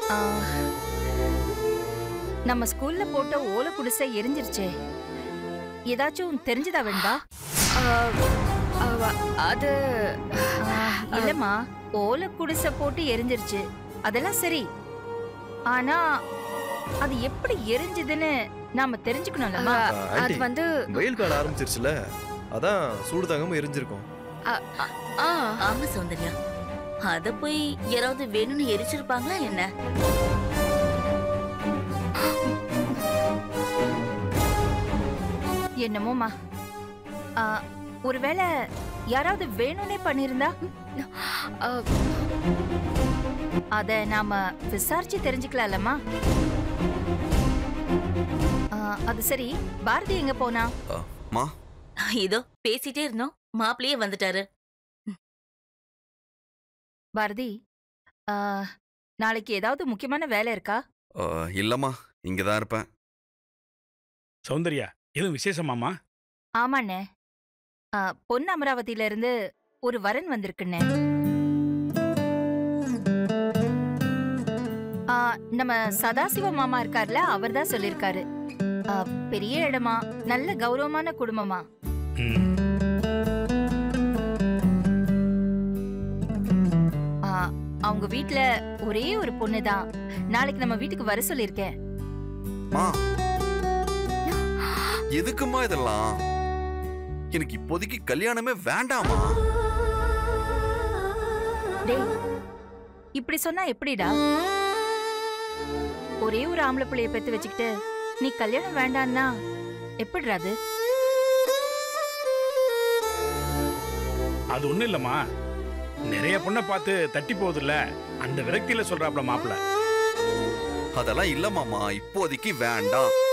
ஆ, நம்ம ஸ்கூல்ல போட்ட ஓலை குடிசை எரிஞ்சிருச்சே ஏதாச்சும் தெரிஞ்சதா வேண்டா அது இல்லம்மா ஓலை குடிசை போட்டு எரிஞ்சிருச்சு அதெல்லாம் சரி ஆனா அது எப்படி எரிஞ்சதுன்னு நாம தெரிஞ்சுக்கணும்லம்மா ஆ, ஆ, அது ஆண்டி வந்து வெயில் காலம் ஆரம்பிச்சிருச்சுல அதான் சூடு தாங்காம எரிஞ்சிருக்கும் ஆ ஆமா சௌந்தர்யா அத போய் யாராவது வேணும்னு எரிச்சிருப்பாங்களா என்ன என்னமோமா ஆ, ஒருவேளை யாராவது வேணும்னே பண்ணிருந்தா ஆ, அத நாம விசாரிச்சு தெரிஞ்சுக்கலாம்லம்மா ஆ, அது சரி பாரதி எங்க போனா மா இதோ பேசிட்டே இருந்தோம் மாப்பிளையே வந்துட்டாரு பாரதி ஆ, நாளைக்கு ஏதாவது முக்கியமான வேலை இருக்கா ஆ, இல்லம்மா இங்க தான் இருப்பேன் சௌந்தர்யா எதுவும் விசேஷமாமா ஆமாண்ணே ஆ, பொன் அமராவதியில இருந்து ஒரு வரன் வந்திருக்குண்ணே ஆ, நம்ம சதாசிவ மாமா இருக்கார்ல அவர் தான் சொல்லியிருக்காரு ஆ, பெரிய இடமா நல்ல கௌரவமான குடும்பமா ம் ஆ, அவங்க வீட்ல ஒரே ஒரு பொண்ணு தான் நாளைக்கு நம்ம வீட்டுக்கு வர சொல்லியிருக்கேன் மா எதுக்குமா இதெல்லாம் எனக்கு இப்போதைக்கு கல்யாணமே வேண்டாமா டேய் இப்படி சொன்னா எப்படிடா ஒரே ஒரு ஆம்பளை பிள்ளைய பெத்து வச்சுக்கிட்டு நீ கல்யாணம் வேண்டான்னா எப்படிடா அது அது ஒண்ணும் இல்லம்மா நிறைய பொண்ணை பார்த்து தட்டி போகுதுல்ல அந்த விரக்தியில சொல்றாப்ல மாப்பிள்ள அதெல்லாம் இல்ல மாமா இப்போதைக்கு வேண்டாம்